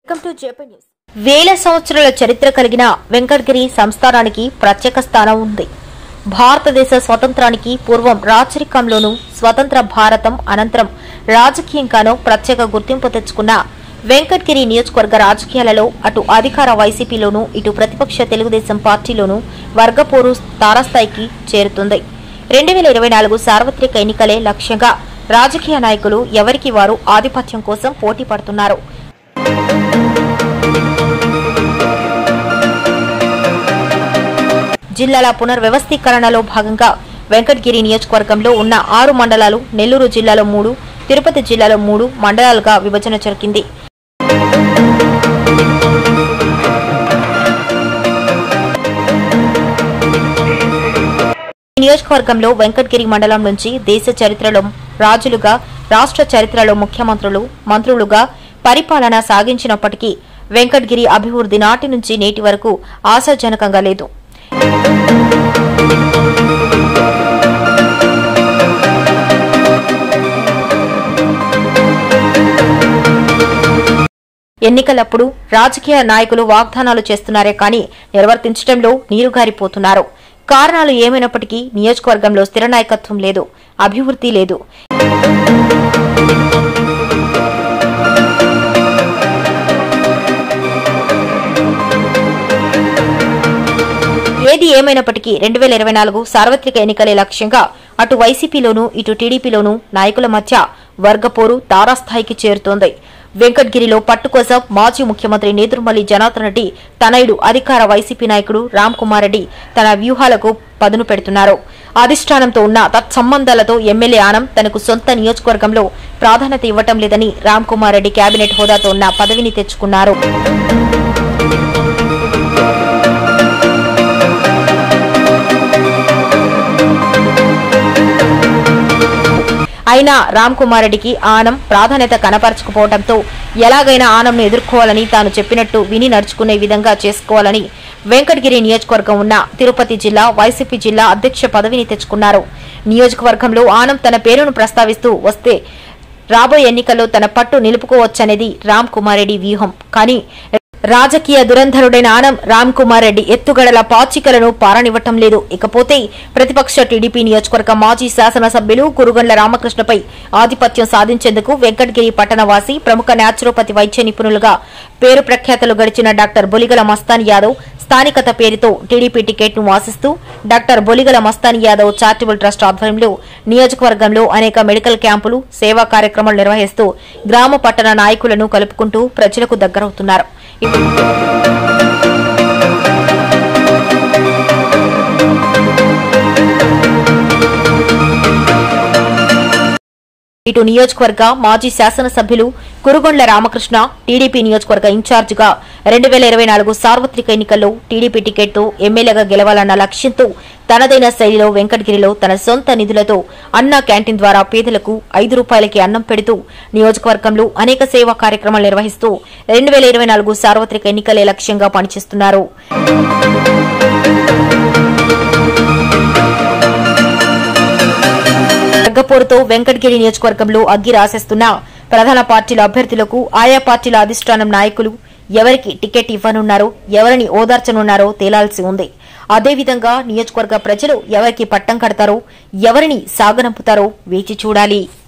welcome to JP news వేల సంవత్సరాల చరిత్ర కలిగిన వెంకటగిరి సంస్థానానికి ప్రత్యేక స్థానం ఉంది భారతదేశ స్వతంత్రానికి పూర్వం రాచరికంలోనూ స్వతంత్ర భారతం అనంతరం రాజకీయంగానూ ప్రత్యేక గుర్తింపు తెచ్చుకున్న వెంకటగిరి నియోజకవర్గ రాజకీయాలలో అటు అధికార వైసీపీలోనూ ఇటు ప్రతిపక్ష తెలుగుదేశం పార్టీలోనూ వర్గపోరు తారాస్థాయికి చేరుతుంది రెండు వేల ఇరవై నాలుగు సార్వత్రిక ఎన్నికలే లక్ష్యంగా రాజకీయ నాయకులు ఎవరికి వారు ఆధిపత్యం కోసం పోటీ పడుతున్నారు జిల్లాల పునర్వ్యవస్థీకరణలో భాగంగా వెంకటగిరి నియోజకవర్గంలో ఉన్న ఆరు మండలాలు నెల్లూరు జిల్లాలో మూడు తిరుపతి జిల్లాలో మూడు మండలాలుగా విభజన జరిగింది ఈ నియోజకవర్గంలో వెంకటగిరి మండలం నుంచి దేశ చరిత్రలో రాజులుగా రాష్ట్ర చరిత్రలో ముఖ్యమంత్రులు మంత్రులుగా పరిపాలన సాగించినప్పటికీ వెంకటగిరి అభివృద్ధి నాటి నుంచి నేటి వరకు ఆశాజనకంగా లేదు ఎన్నికలప్పుడు రాజకీయ నాయకులు వాగ్దానాలు చేస్తున్నారే కానీ నిర్వర్తించడంలో నీరుగారిపోతున్నారు కారణాలు ఏమైనప్పటికీ నియోజకవర్గంలో స్థిర నాయకత్వం లేదు అభివృద్ధి లేదు ఏది ఏమైనప్పటికీ రెండు వేల ఇరవై నాలుగు సార్వత్రిక ఎన్నికలే లక్ష్యంగా అటు వైసీపీలోనూ ఇటు టీడీపీలోనూ నాయకుల మధ్య వర్గపోరు తారాస్థాయికి చేరుతోంది వెంకట్గిరిలో పట్టు కోసం మాజీ ముఖ్యమంత్రి నేదురుమల్లి జనార్దన్ రెడ్డి తనయుడు అధికార వైసీపీ నాయకుడు రామ్ కుమార్ రెడ్డి తన వ్యూహాలకు పదును పెడుతున్నారు అధిష్టానంతో ఉన్న తత్సంబంధాలతో ఎమ్మెల్యే ఆనం తనకు సొంత నియోజకవర్గంలో ప్రాధాన్యత ఇవ్వటం లేదని రామ్ కుమార్ రెడ్డి కేబినెట్ హోదాతో ఉన్న పదవిని తెచ్చుకున్నారు అయినా రామ్ కుమార్ రెడ్డికి ఆనం ప్రాధాన్యత కనపరచకపోవడంతో ఎలాగైనా ఆనంను ఎదుర్కోవాలని తాను చెప్పినట్టు విని నడుచుకునే విధంగా చేసుకోవాలని వెంకటగిరి నియోజకవర్గం ఉన్న తిరుపతి జిల్లా వైసీపీ జిల్లా అధ్యక్ష పదవిని తెచ్చుకున్నారు నియోజకవర్గంలో ఆనం తన పేరును ప్రస్తావిస్తూ వస్తే రాబోయే ఎన్నికల్లో తన పట్టు నిలుపుకోవచ్చనేది రామ్ కుమార్ రెడ్డి వ్యూహం కానీ రాజకీయ దురంధరుడైన ఆనం రామ్ కుమార్ రెడ్డి ఎత్తుగడల పాచికలను పారనివ్వటం లేదు ఇకపోతే ప్రతిపక్ష టీడీపీ నియోజకవర్గ మాజీ శాసనసభ్యులు కురుగండ్ల రామకృష్ణపై ఆధిపత్యం సాధించేందుకు వెంకటగిరి పట్టణవాసి ప్రముఖ న్యాచురోపతి వైద్య నిపుణులుగా పేరు ప్రఖ్యాతలు గడిచిన డాక్టర్ బొలిగల మస్తాన్ యాదవ్ స్థానికత పేరుతో టీడీపీ టికెట్ ను ఆశిస్తూ doctor Boligala Mastan Yadav charitable trust ఆధ్వర్యంలో నియోజకవర్గంలో అనేక మెడికల్ క్యాంపులు సేవా కార్యక్రమాలు నిర్వహిస్తూ గ్రామ పట్టణ నాయకులను కలుపుకుంటూ ప్రజలకు దగ్గరవుతున్నారు ఇటు నియోజకవర్గ మాజీ శాసనసభ్యులు కురుగొండ్ల రామకృష్ణ టీడీపీ నియోజకవర్గ ఇన్ఛార్జిగా రెండు వేల ఇరవై నాలుగు సార్వత్రిక ఎన్నికల్లో టీడీపీ టికెట్తో ఎమ్మెల్యేగా గెలవాలన్న లక్ష్యంతో తనదైన శైలిలో వెంకటగిరిలో తన సొంత నిధులతో అన్నా క్యాంటీన్ ద్వారా పేదలకు ఐదు రూపాయలకి అన్నం పెడుతూ నియోజకవర్గంలో అనేక సేవా కార్యక్రమాలు నిర్వహిస్తూ రెండు వేల ఇరవై నాలుగు సార్వత్రిక ఎన్నికలే లక్ష్యంగా పనిచేస్తున్నారు వర్గపోరుతో వెంకటగిరి నియోజకవర్గంలో అగ్గి రాసేస్తున్న ప్రధాన పార్టీల అభ్యర్థులకు ఆయా పార్టీల అధిష్టానం నాయకులు ఎవరికి టికెట్ ఇవ్వనున్నారో ఎవరిని ఓదార్చనున్నారో తేలాల్సి ఉంది అదేవిధంగా నియోజకవర్గ ప్రజలు ఎవరికి పట్టం కడతారో ఎవరిని సాగనంపుతారో వేచి చూడాలి